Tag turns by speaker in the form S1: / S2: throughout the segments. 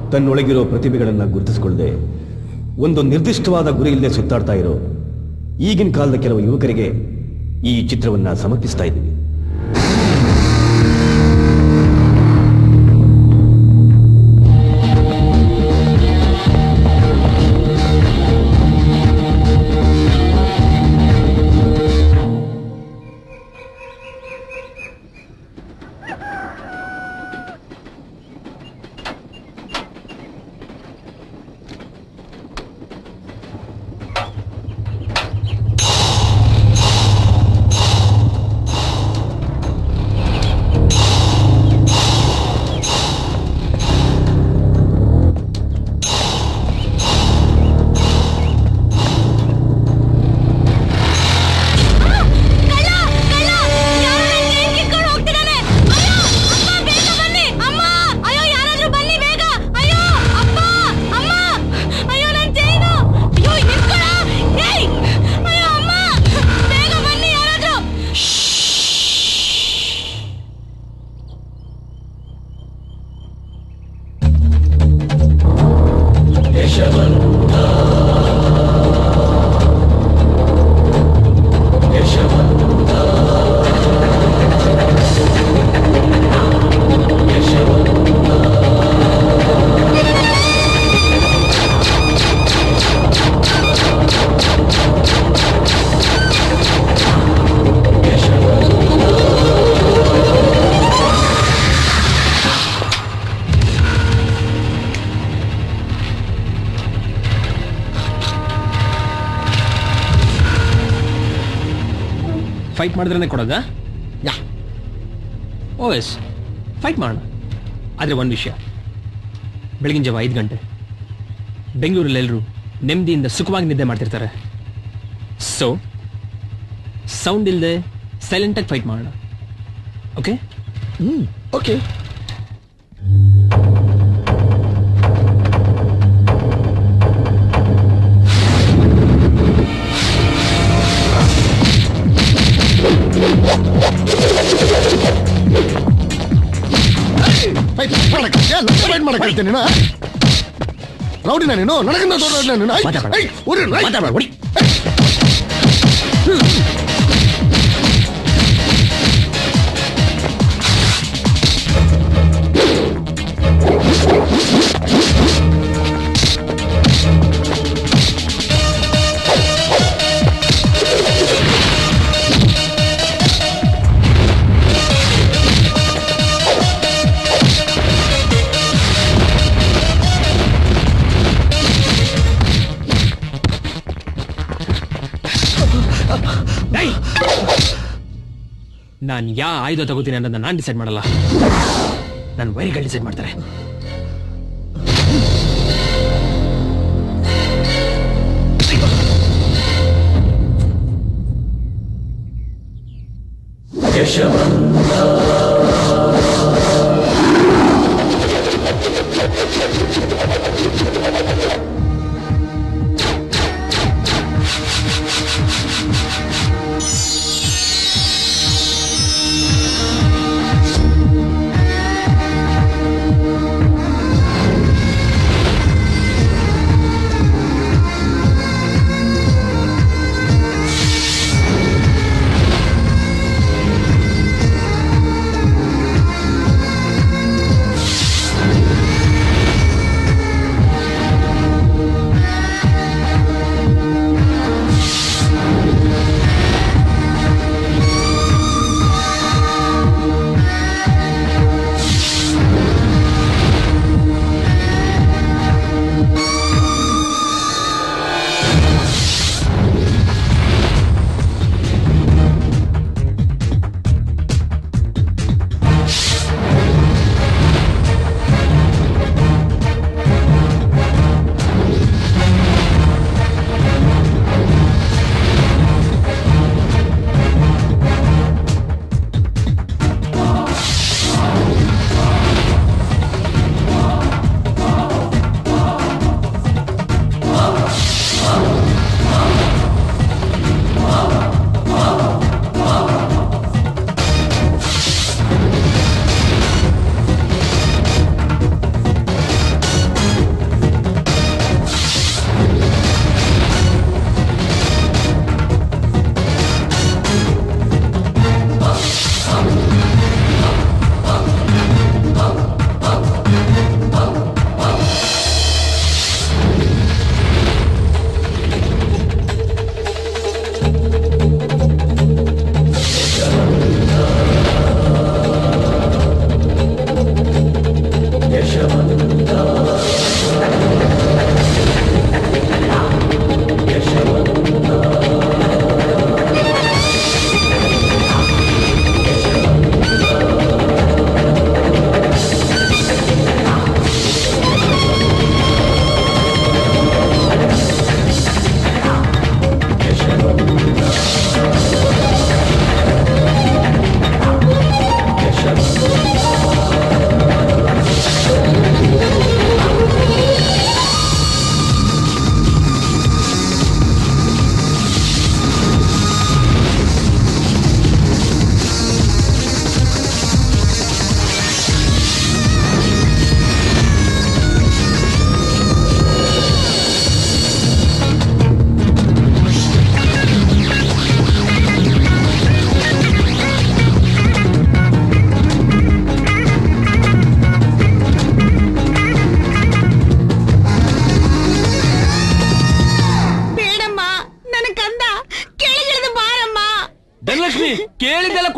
S1: ತನ್ನೊಳಗಿರೋ ಪ್ರತಿಭೆಗಳನ್ನು ಗುರುತಿಸಿಕೊಳ್ಳದೆ ಒಂದು ನಿರ್ದಿಷ್ಟವಾದ ಗುರಿ ಇಲ್ಲದೆ ಸುತ್ತಾಡ್ತಾ ಇರೋ ಈಗಿನ ಕಾಲದ ಕೆಲವು ಯುವಕರಿಗೆ ಈ ಚಿತ್ರವನ್ನ ಸಮರ್ಪಿಸ್ತಾ ಇದ್ದೀವಿ
S2: ಫೈಟ್ ಮಾಡಿದ್ರೇ ಕೊಡೋದಾ ಯಾ ಓ ಎಸ್ ಫೈಟ್ ಮಾಡೋಣ ಆದರೆ ಒಂದು ವಿಷಯ ಬೆಳಗಿನ ಜಾವ ಐದು ಗಂಟೆ ಬೆಂಗಳೂರಲ್ಲಿ ಎಲ್ಲರೂ ನೆಮ್ಮದಿಯಿಂದ ಸುಖವಾಗಿ ನಿದ್ದೆ ಮಾಡ್ತಿರ್ತಾರೆ ಸೊ ಸೌಂಡ್ ಇಲ್ಲದೆ ಸೈಲೆಂಟಾಗಿ ಫೈಟ್ ಮಾಡೋಣ ಓಕೆ
S3: ಹ್ಞೂ ಓಕೆ ಫೈಟ್ ಮಾಡಕ್ಕೆ ಫೈಟ್ ಮಾಡಕ್ಕೆ ಹೇಳ್ತೀನಿ ನೀನು ರೌಡಿನ ನೀನು ನನಗಿಂತ ದೊಡ್ಡ ರೌಡಿನ ನೀನು ಐ,
S2: ಮಾತಾಡ್ಬೇಡ.
S3: ಐ, ಹೊಡಿ, ರೈ.
S2: ಮಾತಾಡ್ಬೇಡ, ಹೊಡಿ. ನಾನು ಯಾ ಆಯುಧ ತಗೋತೀನಿ ಅನ್ನೋದನ್ನ ನಾನು ಡಿಸೈಡ್ ಮಾಡಲ್ಲ ನನ್ನ ವೈರಿಗಳು ಡಿಸೈಡ್ ಮಾಡ್ತಾರೆ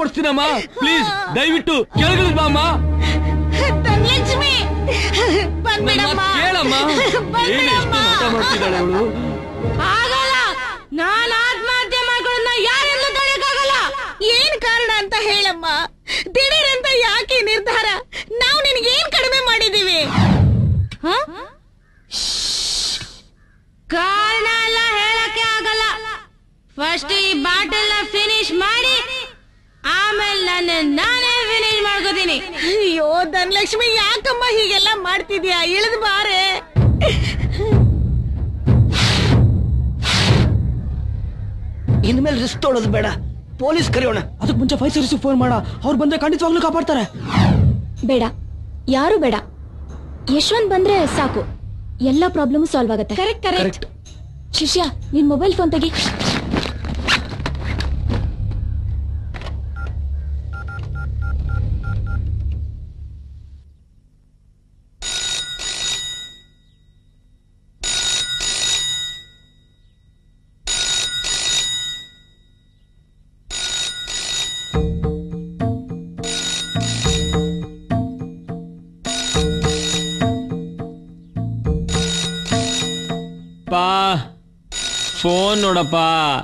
S2: ಕೊಡ್ತೀನಮ್ಮ ಪ್ಲೀಸ್ ದಯವಿಟ್ಟು ಕೆಳಗಿಳಿದ್ ಬಾ ಅಮ್ಮ
S4: ಧನಲಕ್ಷ್ಮಿ
S2: ನನ್ನ
S4: ಬಂದ್ಬಿಡಮ್ಮ
S2: ಮಾತ್ ಕೇಳಮ್ಮ ಏನ್ ಎಷ್ಟು ಹಠ ಮಾಡ್ತಿದ್ದಾಳೆ ಅವಳು
S4: ಆಗಲ್ಲ ನಾನ್ ಆತ್ಮಹತ್ಯೆ ಮಾಡ್ಕೊಳ್ಳೋದನ್ನ ಯಾರೆಂದು ತಡೆಯಕ್ಕಾಗಲ್ಲ ಏನ್ ಕಾರಣ ಅಂತ ಹೇಳಮ್ಮ ದಿಢೀರ್ ಅಂತ ಯಾಕೆ ಈ ನಿರ್ಧಾರ ನಾವು ನಿನ್ಗೆ ಏನ್ ಕಡಿಮೆ ಮಾಡಿದೀವಿ ಹ? ಕಾರಣ ಎಲ್ಲ ಹೇಳಕ್ಕೆ ಆಗಲ್ಲ ಫಸ್ಟ್ ಈ ಬಾಟಲ್ ಫಿನಿಶ್ ಮಾಡಿ ಆಮೇಲೆ ನಾನು ನಾನೇ ಫಿನಿಶ್ ಮಾಡ್ಕೋತೀನಿ ಅಯ್ಯೋ ಧನಲಕ್ಷ್ಮಿ ಯಾಕಮ್ಮ ಹೀಗೆಲ್ಲ ಮಾಡ್ತಿದ್ಯಾ ಇಳಿದು ಬಾರೆ
S5: ಇನ್ಮೇಲೆ ರಿಸ್ಕ್ ತೊಳೋದು ಬೇಡ ಪೊಲೀಸ್ ಕರೆಯೋಣ
S2: ಅದಕ್ಕೆ ಮುಂಚೆ ಫೈವ್ ಸರ್ವಿಸ್ ಫೋನ್ ಮಾಡ ಅವ್ರು ಬಂದ್ರೆ ಖಂಡಿತವಾಗ್ಲೂ ಕಾಪಾಡ್ತಾರೆ
S6: ಬೇಡ ಯಾರು ಬೇಡ ಯಶವಂತ್ ಬಂದ್ರೆ ಸಾಕು ಎಲ್ಲ ಪ್ರಾಬ್ಲಮ್ ಸಾಲ್ವ್ ಆಗುತ್ತೆ
S4: ಕರೆಕ್ಟ್ ಕರೆಕ್ಟ್
S6: ಶಿಷ್ಯ ನಿನ್ ಮೊಬೈಲ್ ಫೋನ್ ತೆಗಿ
S2: ಪಾ ಫೋನ್ ನೋಡಪ್ಪ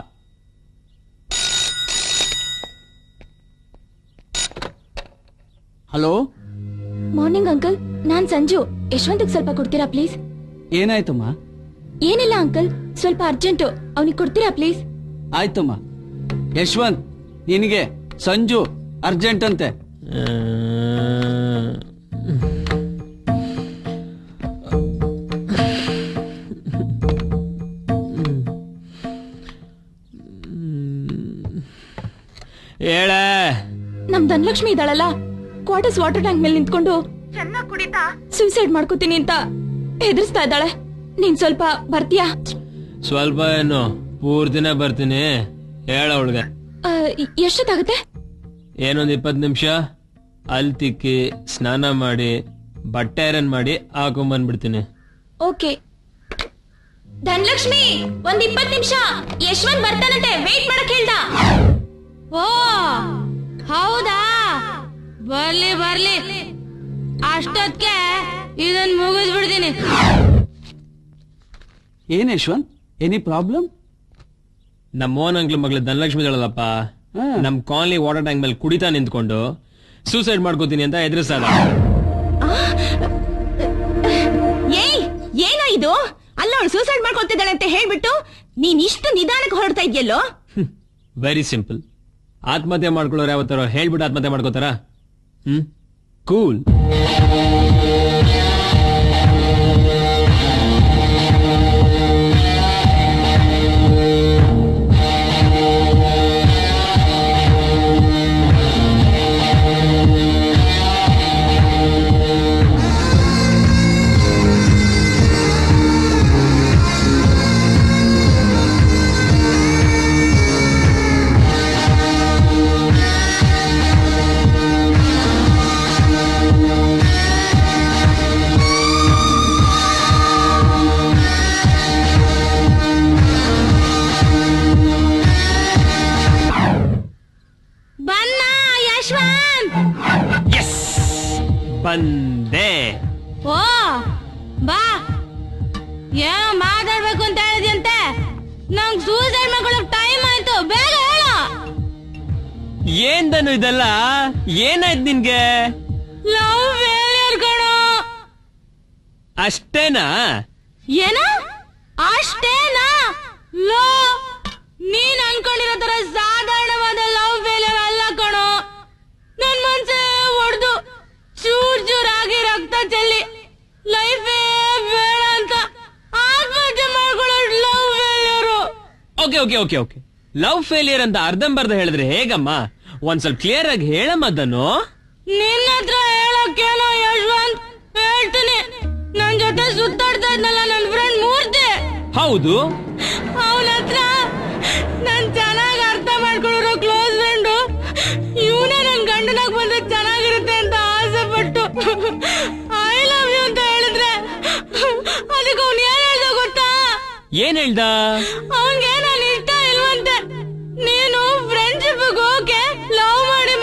S5: ಹಲೋ
S6: ಮಾರ್ನಿಂಗ್ ಅಂಕಲ್ ನಾನ್ ಸಂಜು ಯಶವಂತ್ಗೆ ಸ್ವಲ್ಪ ಕೊಡ್ತೀರಾ ಪ್ಲೀಸ್
S5: ಏನಾಯ್ತಮ್ಮ
S6: ಏನಿಲ್ಲ ಅಂಕಲ್ ಸ್ವಲ್ಪ ಅರ್ಜೆಂಟು ಅವನಿಗೆ ಕೊಡ್ತೀರಾ ಪ್ಲೀಸ್
S5: ಆಯ್ತಮ್ಮ ಯಶವಂತ್ ನಿನಗೆ ಸಂಜು ಅರ್ಜೆಂಟ್ ಅಂತೆ
S2: ಹೇಳ
S6: ನಮ್ ಧನಲಕ್ಷ್ಮಿ ಇದ್ದಾಳಲ್ಲ ಕ್ವಾರ್ಟರ್ಸ್ ವಾಟರ್ ಟ್ಯಾಂಕ್ ಮೇಲೆ ನಿಂತ್ಕೊಂಡು ಸೂಸೈಡ್ ಮಾಡ್ಕೋತೀನಿ ಅಂತ ಹೆದರ್ಸ್ತಾ ಇದ್ದಾಳೆ ನೀನ್ ಸ್ವಲ್ಪ ಬರ್ತೀಯಾ
S2: ಸ್ವಲ್ಪ ಏನು ಪೂರ್ತಿನೇ ಬರ್ತೀನಿ ಹೇಳ ಅವಳಿಗೆ
S6: ಆ, ಎ- ಎಷ್ಟೊತ್ತಾಗುತ್ತೆ
S2: ಏನೊಂದ್ ಇಪ್ಪತ್ ನಿಮಿಷ ಅಲ್ಲಿ ತಿಕ್ಕಿ ಸ್ನಾನ ಮಾಡಿ ಬಟ್ಟೆ ಐರನ್ ಮಾಡಿ ಹಾಕೊಂಬಂದ್ಬಿಡ್ತೀನಿ
S6: ಓಕೆ ಧನಲಕ್ಷ್ಮಿ ಒಂದ್ ಇಪ್ಪತ್ ನಿಮಿಷ ಯಶವಂತ್ ಬರ್ತಾನಂತೆ ವೇಟ್ ಮಾಡಕ್ ಹೇಳ್ದ
S4: ಓ ಹೌದಾ ಬರ್ಲಿ ಬರ್ಲಿ ಅಷ್ಟೊತ್ಗೆ ಇದನ್ ಮುಗಿಸ್ಬಿಡ್ತೀನಿ
S5: ಏನ್ ಯಶವಂತ್ ಎನಿ ಪ್ರಾಬ್ಲಮ್
S2: ನಮ್ಮ ಮೋಹನ್ ಅಂಕ್ಲ್ ಮಗಳು ಧನಲಕ್ಷ್ಮಿ ಇದ್ದಾಳಲ್ಲಪ್ಪ ನಮ್ ಕಾಲನಿ ವಾಟರ್ ಟ್ಯಾಂಕ್ ಮೇಲೆ ಕುಡಿತಾ ನಿಂತ್ಕೊಂಡು ಸೂಸೈಡ್ ಮಾಡ್ಕೋತೀನಿ ಅಂತ ಎದುರಿಸ್ತಾ
S4: ಏಯ್ ಏನೋ ಇದು ಅಲ್ಲವಳು ಸೂಸೈಡ್ ಮಾಡ್ಕೊತಿದ್ದಾಳೆ ಅಂತ ಹೇಳ್ಬಿಟ್ಟು ನೀನ್ ಇಷ್ಟು ನಿಧಾನಕ್ಕೆ ಹೊರಡ್ತಾ ಇದ್ಯಲ್ಲೋ
S2: ವೆರಿ ಸಿಂಪಲ್ ಆತ್ಮಹತ್ಯೆ ಮಾಡ್ಕೊಳ್ಳೋರು ಯಾವತ್ತಾರೋ ಹೇಳ್ಬಿಟ್ಟು ಆತ್ಮಹತ್ಯೆ ಮಾಡ್ಕೋತಾರ ಹ್ಮ್ ಕೂಲ್
S4: ಬನ್ನ ಯಶವಂತ್
S2: ಎಸ್ ಬಂದೆ
S4: ಓ ಬಾ ಏನೋ ಮಾತಾಡ್ಬೇಕು ಅಂತ ಹೇಳಿದ್ಯಂತೆ ನಂಗ್ ಸೂಸೈಡ್ ಮಾಡ್ಕೊಳಕ್ ಟೈಮ್ ಆಯ್ತು ಬೇಗ ಹೇಳು
S2: ಏನ್ದನು ಇದೆಲ್ಲ ಏನಾಯ್ತು ನಿನ್ಗೆ
S4: ಲವ್ ಫೇಲಿಯರ್ ಕಣೋ
S2: ಅಷ್ಟೇನಾ
S4: ಏನ ಅಷ್ಟೇನಾ ಲೋ ನೀನ್ ಅನ್ಕೊಂಡಿರೋ ತರ ಸಾಧಾರಣವಾದ ಲವ್ ಫೇಲಿಯರ್ ಅಲ್ಲ ಕಣೋ ನನ್ ಮನ್ಸೆ ಒಡ್ದು ಚೂರ್ ಚೂರಾಗಿ ರಕ್ತ ಚೆಲ್ಲಿ ಲೈಫೇ ಬೇಡ ಅಂತ ಆತ್ಮಹತ್ಯೆ ಮಾಡ್ಕೊಳ್ಳೋ love failure
S2: okay okay okay okay love failure ಅಂತ ಅರ್ಧಂಬರ್ಧ ಹೇಳಿದ್ರೆ ಹೇಗಮ್ಮ ಒಂದ್ ಸ್ವಲ್ಪ ಕ್ಲಿಯರ್ ಆಗಿ ಹೇಳಮ್ಮ ಅದನ್ನು
S4: ನಿನ್ನ ಹತ್ರ ಹೇಳಕ್ಕೇನೋ ಯಶವಂತ್ ಹೇಳ್ತೀನಿ ನನ್ ಜೊತೆ ಸುತ್ತಾಡ್ತಾ ಇದ್ನಲ್ಲ ನನ್ ಫ್ರೆಂಡ್ ಮೂರ್ತಿ
S2: ಹೌದು
S4: ಅವನ ಹತ್ರ ನನ್ ಚೆನ್ನಾಗ್ ಅರ್ಥ ಮಾಡ್ಕೊಳ್ಳೋ ಕ್ಲೋಸ್ ಫ್ರೆಂಡು ಇವನೇ ನನ್ ಗಂಡನಾಗ್ ಬಂದ್ರೆ ಚೆನ್ನಾಗಿರುತ್ತೆ ಅಂತ ಆಸೆ ಪಟ್ಟು ಐ ಲವ್ ಯು ಅಂತ ಹೇಳಿದ್ರೆ ಅದಕ್ಕೆ ಅವ್ನು ಏನ್ ಹೇಳ್ದ ಗೊತ್ತಾ
S2: ಏನ್ ಹೇಳ್ದ
S4: ಅವನ್ಗೆ ನಾನು ಇಷ್ಟ ಇಲ್ವಂತೆ ನೀನು ಫ್ರೆಂಡ್ಶಿಪ್ ಓಕೆ ಲವ್ ಮಾಡಿ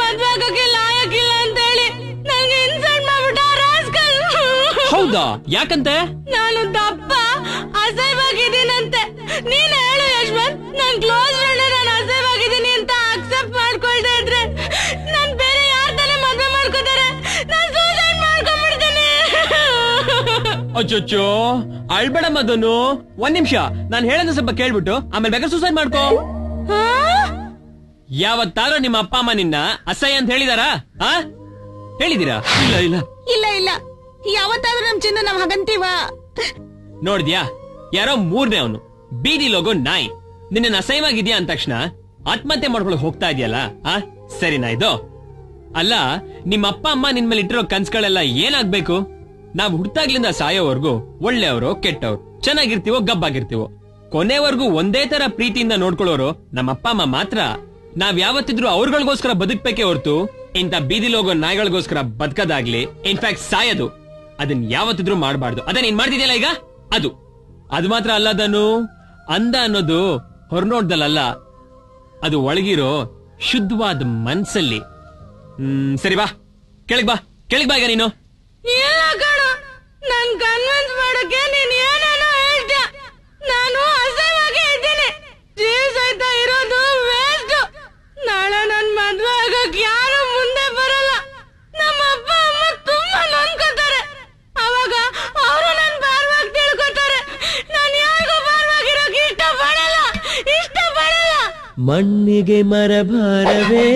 S2: ಹೌದಾ ಯಾಕಂತೆ
S4: ನಾನು ದಪ್ಪ ಅಸಹ್ಯವಾಗಿದ್ದೀನಂತೆ ನೀನ್ ಹೇಳು ಯಶ್ವಂತ್ ನನ್ ಕ್ಲೋಸ್ ಫ್ರೆಂಡ್ ನಾನು ಅಸಹ್ಯವಾಗಿದ್ದೀನಿ ಅಂತ ಅಕ್ಸೆಪ್ಟ್ ಮಾಡ್ಕೊಳ್ತಾ ಇದ್ರೆ ನಾನ್ ಬೇರೆ ಯಾರ ತಾನೇ ಮದ್ವೆ ಮಾಡ್ಕೋತಾರೆ ನಾನ್ ಸೂಸೈಡ್ ಮಾಡ್ಕೊಂಡ್ಬಿಡ್ತೀನಿ
S2: ಅಚ್ಚೊಚ್ಚೋ ಅಳ್ಬೇಡ ಮದನು ಒಂದ್ ನಿಮಿಷ ನಾನ್ ಹೇಳೋದು ಸ್ವಲ್ಪ ಕೇಳ್ಬಿಟ್ಟು ಆಮೇಲೆ ಬೇಕಾದ್ರೆ ಸೂಸೈಡ್ ಮಾಡ್ಕೋ
S4: ಹಾ?
S2: ಯಾವತ್ತಾದ್ರೂ ನಿಮ್ಮ ಅಪ್ಪ ಅಮ್ಮ ನಿನ್ನ ಅಸಹ್ಯ ಅಂತ ಹೇಳಿದಾರಾ ಆ ಹೇಳಿದೀರಾ ಇಲ್ಲ ಇಲ್ಲ
S7: ಇಲ್ಲ ಇಲ್ಲ ಯಾವತ್ತಾದ್ರೂ ನಮ್ ಚಿನ್ನ ನಾವ್ ಹಾಗಂತೀವ
S2: ನೋಡಿದ್ಯಾ ಯಾರೋ ಮೂರನೇ ಅವನು ಬೀದಿ ಲೋಗೋ ನಾಯಿ ನಿನ್ನ ಅಸಹ್ಯವಾಗಿದ್ಯಾ ಅಂದ ತಕ್ಷಣ ಆತ್ಮಹತ್ಯೆ ಮಾಡ್ಕೊಳಕ್ ಹೋಗ್ತಾ ಇದೆಯಲ್ಲ ಆ ಸರಿನಾ ಇದು ಅಲ್ಲ ನಿಮ್ಮ ಅಪ್ಪ ಅಮ್ಮ ನಿನ್ ಮೇಲೆ ಇಟ್ಟಿರೋ ಕನ್ಸ್ಗಳೆಲ್ಲ ಏನಾಗ್ಬೇಕು ನಾವ್ ಹುಟ್ಟಾಗ್ಲಿಂದ ಸಾಯೋವರ್ಗು ಒಳ್ಳೆಯವರು ಕೆಟ್ಟವ್ರು ಚೆನ್ನಾಗಿರ್ತೀವೋ ಗಬ್ಬಾಗಿರ್ತೀವೋ ಕೊನೆವರೆಗೂ ಒಂದೇ ತರ ಪ್ರೀತಿಯಿಂದ ನೋಡ್ಕೊಳ್ಳೋರು ನಮ್ಮ ಅಪ್ಪ ಅಮ್ಮ ಮಾತ್ರ ನಾವ್ ಯಾವತ್ತಿದ್ರು ಅವ್ರಗಳಿಗೋಸ್ಕರ ಬದುಕ್ಬೇಕೇ ಹೊರ್ತು ಇಂಥ ಬೀದಿಲ್ ಹೋಗೋ ನಾಯಿಗಳಿಗೋಸ್ಕರ ಬದುಕದಾಗ್ಲಿ ಇನ್ಫ್ಯಾಕ್ಟ್ ಸಾಯೋದು ಅದನ್ ಯಾವತ್ತಿದ್ರು ಮಾಡಬಾರ್ದು ಅದೇ ನೀನ್ ಮಾಡ್ತಿದ್ಯಲ್ಲ ಈಗ ಅದು ಅದು ಮಾತ್ರ ಅಲ್ಲದನು ಅಂದ ಅನ್ನೋದು ಹೊರನೋಡ್ದಲ್ಲ ಅದು ಒಳಗಿರೋ ಶುದ್ಧವಾದ ಮನ್ಸಲ್ಲಿ ಹ್ಮ್ ಸರಿ ಬಾ ಕೆಳಗ್ ಬಾ ಕೆಳಗ್ ಬಾ ಈಗ ನೀನು
S4: ಇಲ್ಲ ಕಣು ನನ್ ಕನ್ವಿನ್ಸ್ ಮಾಡಕ್ಕೆ ನೀನ್ ಏನೇನೋ ಹೇಳ್ತೀಯ ನಾನು ಅಸಹ್ಯವಾಗಿ ಇದ್ದೀನಿ ಜೀವ ಸಹಿತ ಇರೋದು ವೇಸ್ಟ್ ನಾಳೆ ನನ್ ಮದ್ವೆ ಆಗಕ್ ಯಾರು ಮುಂದೆ ಬರಲ್ಲ ನಮ್ಮ ಅಪ್ಪ ಅಮ್ಮ ತುಂಬಾ ನೊಂದ್ಕೋತಾರೆ ಅವಾಗ ಅವರು ನನ್ ಭಾರವಾಗಿ ತಿಳ್ಕೊತಾರೆ ನಾನ್ ಯಾರಿಗೂ ಭಾರವಾಗಿರೋಕ್ ಇಷ್ಟ ಪಡಲ್ಲ ಇಷ್ಟ ಪಡಲ್ಲ
S8: ಮಣ್ಣಿಗೆ ಮರ ಭಾರವೇ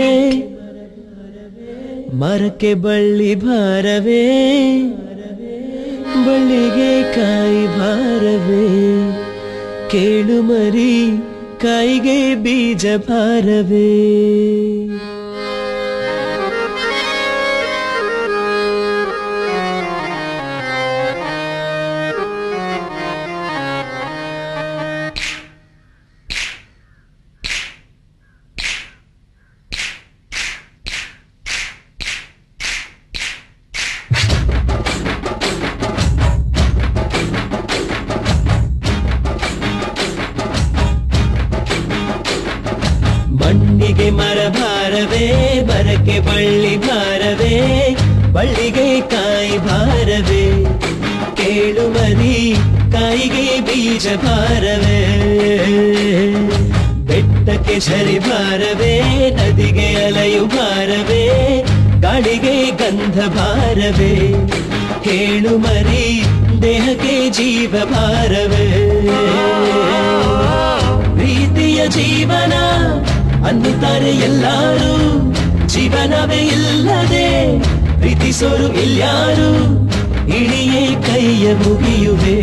S8: ಮರಕ್ಕೆ ಬಳ್ಳಿ ಭಾರವೇ ಬಳ್ಳಿಗೆ ಕಾಯಿ ಭಾರವೇ ಕೇಳು ಮರಿ ಕಾಯಿಗೆ ಬೀಜ ಭಾರವೇ ಮಣ್ಣಿಗೆ ಮರ ಭಾರವೇ ಮರಕ್ಕೆ ಬಳ್ಳಿ ಭಾರವೇ ಬಳ್ಳಿಗೆ ಕಾಯಿ ಭಾರವೇ ಕೇಳು ಮರಿ ಕಾಯಿಗೆ ಬೀಜ ಭಾರವೇ ಬೆಟ್ಟಕ್ಕೆ ಸರಿ ಭಾರವೇ ನದಿಗೆ ಅಲೆಯು ಭಾರವೇ ಗಾಳಿಗೆ ಗಂಧ ಭಾರವೇ ಕೇಳು ಮರಿ ದೇಹಕ್ಕೆ ಜೀವ ಭಾರವೇ ಪ್ರೀತಿಯ ಜೀವನ ಅನ್ನುತ್ತಾರೆ ಎಲ್ಲಾರು ಜೀವನವೇ ಇಲ್ಲದೆ ಪ್ರೀತಿಸೋರು ಇಲ್ಯಾರು ಇಳಿಯೇ ಕೈಯ ಮುಗಿಯುವೆ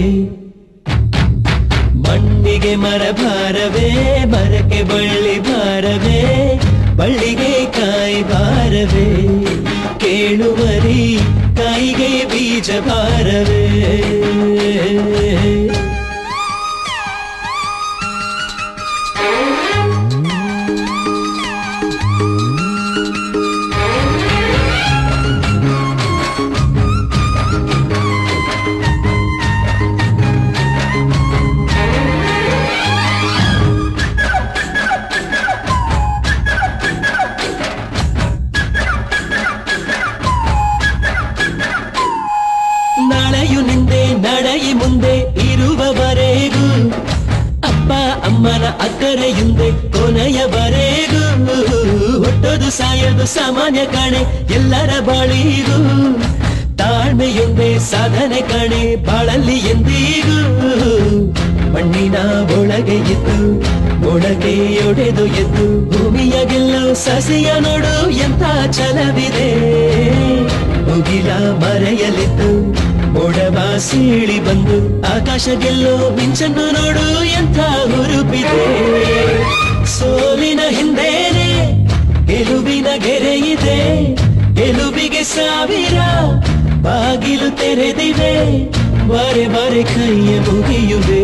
S8: ಮಣ್ಣಿಗೆ ಮರ ಭಾರವೇ ಮರಕ್ಕೆ ಬಳ್ಳಿ ಭಾರವೇ ಬಳ್ಳಿಗೆ ಕಾಯಿ ಭಾರವೇ ಕೇಳುವರಿ ಕಾಯಿಗೆ ಬೀಜ ಭಾರವೇ ನಾಳೆಯು ನಿಂದೆ ನಡೆಯಿ ಮುಂದೆ ಇರುವವರೆಗೂ ಅಪ್ಪ ಅಮ್ಮನ ಅಕ್ಕರೆಯುಂದೆ ಕೊನೆಯವರೆಗೂ ಹುಟ್ಟೋದು ಸಾಯೋದು ಸಾಮಾನ್ಯ ಕಾಣೆ ಎಲ್ಲರ ಬಾಳಿಗೂ ತಾಳ್ಮೆಯೊಂದೇ ಸಾಧನೆ ಕಾಣೆ ಬಾಳಲ್ಲಿ ಎಂದಿಗೂ ಮಣ್ಣಿನ ಒಳಗೆ ಇದ್ದು ಮೊಳಕೆಯೊಡೆದು ಎದ್ದು ಭೂಮಿಯ ಗೆಲ್ಲೋ ಸಸಿಯ ನೋಡು ಎಂತ ಛಲವಿದೆ ಮುಗಿಲ ಮರೆಯಲಿದ್ದು ಮೋಡವ ಸೀಳಿ ಬಂದು ಆಕಾಶ ಗೆಲ್ಲೋ ಮಿಂಚನ್ನು ನೋಡು ಎಂಥ ಹುರುಪಿದೆ ಸೋಲಿನ ಹಿಂದೇನೆ ಗೆಲುವಿನ ಗೆರೆ ಇದೆ ಗೆಲುವಿಗೆ ಸಾವಿರ ಬಾಗಿಲು ತೆರೆದಿವೆ ಬಾರೆ ಬಾರೆ ಕೈಯ ಮುಗಿಯುವೆ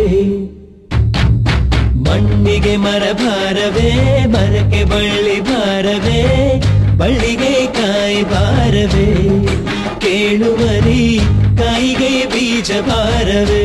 S8: ಮಣ್ಣಿಗೆ ಮರ ಭಾರವೇ ಮರಕ್ಕೆ ಬಳ್ಳಿ ಭಾರವೇ ಬಳ್ಳಿಗೆ ಕಾಯಿ ಭಾರವೇ ಕೇಳುವರಿ ಕಾಯಿಗೆ ಬೀಜ ಭಾರವೇ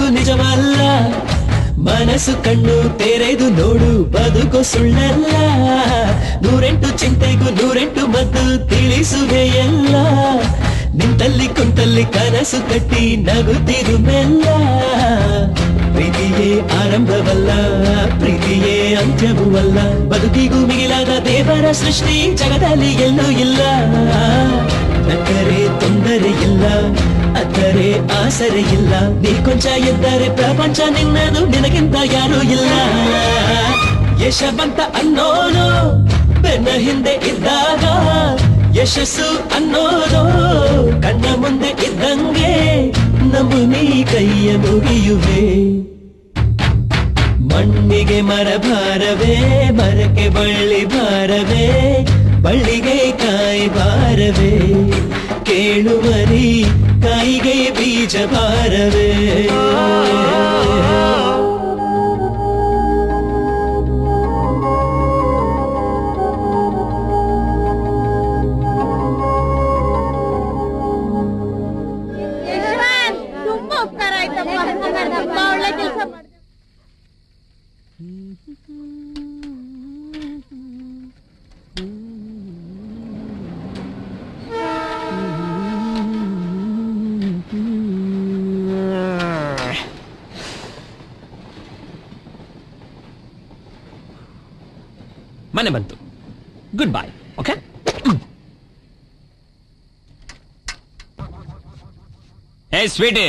S8: ಯಾವುದು ನಿಜವಲ್ಲ ಮನಸ್ಸು ಕಣ್ಣು ತೆರೆದು ನೋಡು ಬದುಕು ಸುಳ್ಳಲ್ಲ ನೂರೆಂಟು ಚಿಂತೆಗೂ ನೂರೆಂಟು ಮದ್ದು ತಿಳಿಸುವೆ ಎಲ್ಲ ನಿಂತಲ್ಲಿ ಕುಂತಲ್ಲಿ ಕನಸು ಕಟ್ಟಿ ನಗುತ್ತಿರು ಮೆಲ್ಲ ಪ್ರೀತಿಯೇ ಆರಂಭವಲ್ಲ ಪ್ರೀತಿಯೇ ಅಂತ್ಯವೂ ಅಲ್ಲ ಬದುಕಿಗೂ ಮಿಗಿಲಾದ ದೇವರ ಸೃಷ್ಟಿ ಜಗದಲ್ಲಿ ಎಲ್ಲೂ ಇಲ್ಲ ನಕ್ಕರೆ ತೊಂದರೆ ಇಲ್ಲ ಅತ್ತರೆ ಆಸರೆ ಇಲ್ಲ ನೀ ಕೊಂಚ ಎದ್ದರೆ ಪ್ರಪಂಚ ನಿನ್ನದು ನಿನಗಿಂತ ಯಾರೂ ಇಲ್ಲ ಯಶವಂತ ಅನ್ನೋನು ಬೆನ್ನ ಹಿಂದೆ ಇದ್ದಾಗ ಯಶಸ್ಸು ಅನ್ನೋದು ಕಣ್ಣ ಮುಂದೆ ಇದ್ದಂಗೆ ನಂಬು ನೀ ಕೈಯ ಮುಗಿಯುವೆ ಮಣ್ಣಿಗೆ ಮರ ಭಾರವೇ ಮರಕ್ಕೆ ಬಳ್ಳಿ ಭಾರವೇ ಬಳ್ಳಿಗೆ ಕಾಯಿ ಭಾರವೇ ಕೇಳುವರಿ ಕಾಯಿಗೆ ಬೀಜ ಭಾರವೇ
S7: ತುಂಬಾ ಉಪಕಾರ ಆಯ್ತಪ್ಪ ತುಂಬಾ ಒಳ್ಳೆ ಕೆಲಸ ಮಾಡಿದೆ
S2: ಮನೆ ಬಂತು ಗುಡ್ ಬಾಯ್ ಓಕೆ ಏ ಸ್ವೀಟಿ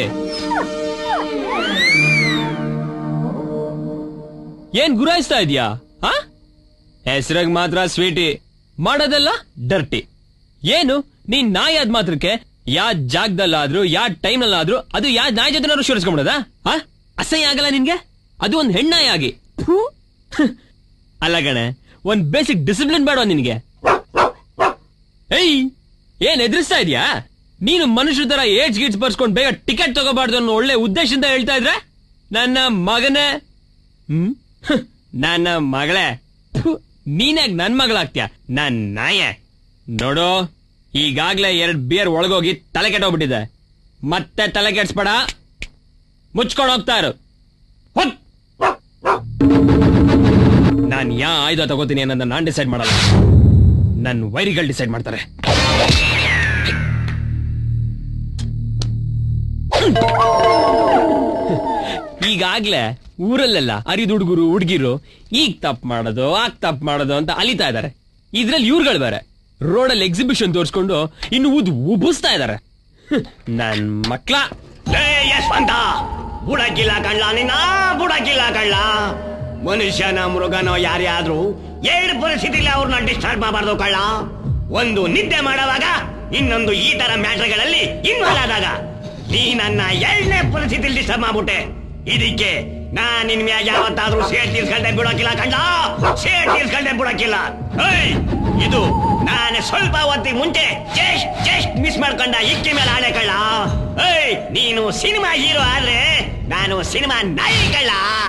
S2: ಏನ್ ಗುರಾಯಿಸ್ತಾ ಇದೀಯಾ ಆ ಹೆಸರಾಗ ಮಾತ್ರ ಸ್ವೀಟಿ ಮಾಡೋದೆಲ್ಲ ಡರ್ಟಿ ಏನು ನೀನ್ ನಾಯಿ ಆದ್ ಮಾತ್ರಕ್ಕೆ ಯಾ ಜಾಗದಲ್ಲಾದ್ರೂ ಯಾ ಟೈಮ್ನಲ್ಲಾದ್ರೂ ಅದು ಯಾ ನಾಯಿ ಜೊತೆ ಶೋರಿಸ್ಕೊಂಡ್ಬಿಡದ ಆ ಅಸಹ್ಯ ಆಗಲ್ಲ ನಿನ್ಗೆ ಅದು ಒಂದ್ ಹೆಣ್ಣಾಯಿ ಆಗಿ ಥು. ಹ್. ಅಲ್ಲ ಗಣೆ ಒಂದ್ ಬೇಸಿಕ್ ಡಿಸಿಪ್ಲಿನ್ ಬೇಡ ನಿನ್ಗೆ ಏಯ್ ಏನ್ ಎದುರಿಸ್ತಾ ಇದೀಯಾ ನೀನು ಮನುಷ್ಯರ ತರ ಏಜ್ ಗಿಟ್ಸ್ ಬರ್ಸ್ಕೊಂಡ್ ಬೇಗ ಟಿಕೆಟ್ ತಗೋಬಾರ್ದು ಅನ್ನೋ ಒಳ್ಳೆ ಉದ್ದೇಶದಿಂದ ಹೇಳ್ತಾ ಇದ್ರೆ ನನ್ನ ಮಗನೇ ಹ್ಮ್ ಹ್, ನನ್ನ ಮಗಳೇ ಥು, ನೀನ್ಯಾಕ್ ನನ್ ಮಗಳಾಗ್ತೀಯ ನನ್ ನಾಯೆ ನೋಡು ಈಗಾಗ್ಲೇ ಎರಡ್ ಬಿಯರ್ ಒಳಗೋಗಿ ತಲೆ ಕೆಟ್ಟೋಗ್ಬಿಟ್ಟಿದೆ ಮತ್ತೆ ತಲೆ ಕೆಡ್ಸ್ಬೇಡ ಮುಚ್ಕೊಂಡು ಹೋಗ್ತಾ ಇರು ಹೋಗ್. ನಾನ್ ಯಾ ಆಯುಧ ತಗೋತೀನಿ ಅನ್ನೋದನ್ನ ನಾನ್ ಡಿಸೈಡ್ ಮಾಡಲ್ಲ ನನ್ ವೈರಿಗಳು ಡಿಸೈಡ್ ಮಾಡ್ತಾರೆ ಈಗಾಗ್ಲೇ ಊರಲ್ಲೆಲ್ಲ ಅರಿದ ಹುಡುಗರು ಹುಡುಗಿರು ಈಗ ತಪ್ಪು ಮಾಡೋದು ಆಗ ತಪ್ಪು ಮಾಡೋದು ಅಂತ ಅಲಿತಾ ಇದಾರೆ ಇದ್ರಲ್ಲಿ ಇವ್ರುಗಳು ಬೇರೆ ರೋಡಲ್ಲಿ ಎಕ್ಸಿಬಿಷನ್ ತೋರಿಸ್ಕೊಂಡು ಇನ್ನು ಊದ್ ಉಬ್ಬಿಸ್ತಾ ಇದಾರೆ ಹ್ಮ್, ನನ್ ಮಕ್ಳ
S9: ಲೇ ಯಶವಂತ ಬುಡಕ್ಕಿಲ್ಲ ಕಳ್ಳ ನಿನ್ನ ಬುಡಕ್ಕಿಲ್ಲ ಕಳ್ಳ ಮನುಷ್ಯನ ಮೃಗನೋ ಯಾರೇ ಆದ್ರೂ ಎರಡು ಪರಿಸ್ಥಿತಿಲಿ ಅವ್ರನ್ನ ಡಿಸ್ಟರ್ಬ್ ಮಾಡಬಾರ್ದು ಕಳ್ಳ ಒಂದು ನಿದ್ದೆ ಮಾಡುವಾಗ ಇನ್ನೊಂದು ಈ ತರ ಮ್ಯಾಟ್ರ್ಗಳಲ್ಲಿ ಇನ್ವಾಲ್ವ್ ಆದಾಗ ನೀ ನನ್ನ ಎರಡನೇ ಪರಿಸ್ಥಿತಿಲಿ ಡಿಸ್ಟರ್ಬ್ ಮಾಡ್ಬಿಟ್ಟೆ ಇದಕ್ಕೆ ನಾನ್ ನಿನ್ ಮ್ಯಾಗ ಯಾವತ್ತಾದ್ರೂ ಸೇಟ್ ತೀರ್ಸ್ಕೊಂಡೆ ಬಿಡೋಕಿಲ್ಲ ಕಂಡ ಸೇಟ್ ತೀರ್ಸ್ಕೊಂಡೆ ಬಿಡೋಕಿಲ್ಲ ಏಯ್ ಇದು ನಾನು ಸ್ವಲ್ಪ ಹೊತ್ತಿಗೆ ಮುಂಚೆ ಜಸ್ಟ್ ಜಸ್ಟ್ ಮಿಸ್ ಮಾಡ್ಕೊಂಡ ಇಕ್ಕಿ ಮೇಲೆ ಆಳೆ ಕಳ್ಳ ಏಯ್ ನೀನು ಸಿನಿಮಾ ಹೀರೋ ಆದ್ರೆ ನಾನು ಸಿನಿಮಾ ನಾಯಿ ಕಳ್ಳ